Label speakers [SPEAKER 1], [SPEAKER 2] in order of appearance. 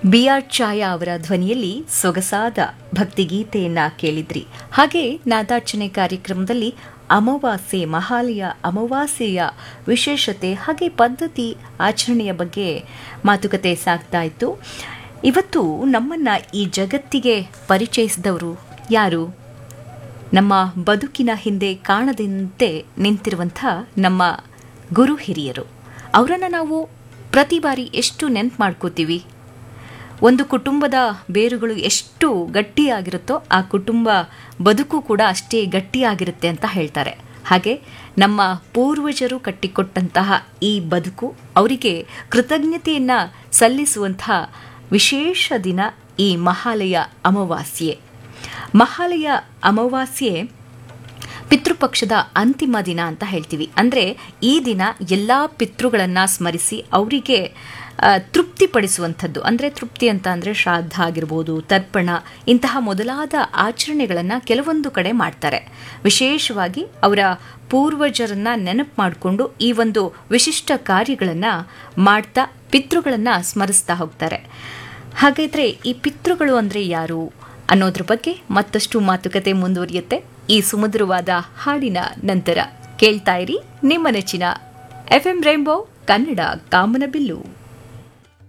[SPEAKER 1] B R ಛಾಯಾ ಅವರ ಧ್ವನಿಯಲ್ಲಿ ಸೊಗಸಾದ ಭಕ್ತಿಗೀತೆಯನ್ನ ಕೇಳಿದ್ರಿ ಹಾಗೆ ನಾದಾರ್ಚನೆ ಕಾರ್ಯಕ್ರಮದಲ್ಲಿ ಅಮಾವಾಸ್ಯೆ ಮಹಾಲಯ ಅಮಾವಾಸ್ಯೆಯ ವಿಶೇಷತೆ ಹಾಗೆ ಪದ್ಧತಿ ಆಚರಣೆಯ ಬಗ್ಗೆ ಮಾತುಕತೆ ಸಾಗ್ತಾ ಇತ್ತು ಇವತ್ತು ನಮ್ಮನ್ನ ಈ ಜಗತ್ತಿಗೆ ಪರಿಚಯಿಸಿದವರು ಯಾರು ನಮ್ಮ ಬದುಕಿನ ಹಿಂದೆ ಕಾಣದಂತೆ ನಿಂತಿರುವಂಥ ನಮ್ಮ ಗುರು ಹಿರಿಯರು ಅವರನ್ನು ನಾವು ಪ್ರತಿ ಬಾರಿ ಎಷ್ಟು ನೆನ್ಪು ಮಾಡ್ಕೋತೀವಿ ಒಂದು ಕುಟುಂಬದ ಬೇರುಗಳು ಎಷ್ಟು ಗಟ್ಟಿಯಾಗಿರುತ್ತೋ ಆ ಕುಟುಂಬ ಬದುಕು ಕೂಡ ಅಷ್ಟೇ ಗಟ್ಟಿಯಾಗಿರುತ್ತೆ ಅಂತ ಹೇಳ್ತಾರೆ ಹಾಗೆ ನಮ್ಮ ಪೂರ್ವಜರು ಕಟ್ಟಿಕೊಟ್ಟಂತಹ ಈ ಬದುಕು ಅವರಿಗೆ ಕೃತಜ್ಞತೆಯನ್ನ ಸಲ್ಲಿಸುವಂತಹ ವಿಶೇಷ ದಿನ ಈ ಮಹಾಲಯ ಅಮಾವಾಸ್ಯೆ ಮಹಾಲಯ ಅಮಾವಾಸ್ಯೆ ಪಿತೃಪಕ್ಷದ ಅಂತಿಮ ದಿನ ಅಂತ ಹೇಳ್ತೀವಿ ಅಂದರೆ ಈ ದಿನ ಎಲ್ಲ ಪಿತೃಗಳನ್ನು ಸ್ಮರಿಸಿ ಅವರಿಗೆ ತೃಪ್ತಿಪಡಿಸುವಂಥದ್ದು ಅಂದರೆ ತೃಪ್ತಿ ಅಂತ ಅಂದರೆ ಶ್ರಾದ್ದ ಆಗಿರ್ಬೋದು ತರ್ಪಣ ಇಂತಹ ಮೊದಲಾದ ಆಚರಣೆಗಳನ್ನು ಕೆಲವೊಂದು ಕಡೆ ಮಾಡ್ತಾರೆ ವಿಶೇಷವಾಗಿ ಅವರ ಪೂರ್ವಜರನ್ನ ನೆನಪು ಮಾಡಿಕೊಂಡು ಈ ಒಂದು ವಿಶಿಷ್ಟ ಕಾರ್ಯಗಳನ್ನು ಮಾಡ್ತಾ ಪಿತೃಗಳನ್ನು ಸ್ಮರಿಸ್ತಾ ಹೋಗ್ತಾರೆ ಹಾಗಾದರೆ ಈ ಪಿತೃಗಳು ಅಂದರೆ ಯಾರು ಅನ್ನೋದ್ರ ಬಗ್ಗೆ ಮತ್ತಷ್ಟು ಮಾತುಕತೆ ಮುಂದುವರಿಯುತ್ತೆ ಈ ಸುಮಧುರವಾದ ಹಾಡಿನ ನಂತರ ಕೇಳ್ತಾ ಇರಿ ನಿಮ್ಮ ನೆಚ್ಚಿನ ಎಫ್ ಎಂ ರೈಂಬೋ ಕನ್ನಡ ಕಾಮನಬಿಲ್ಲು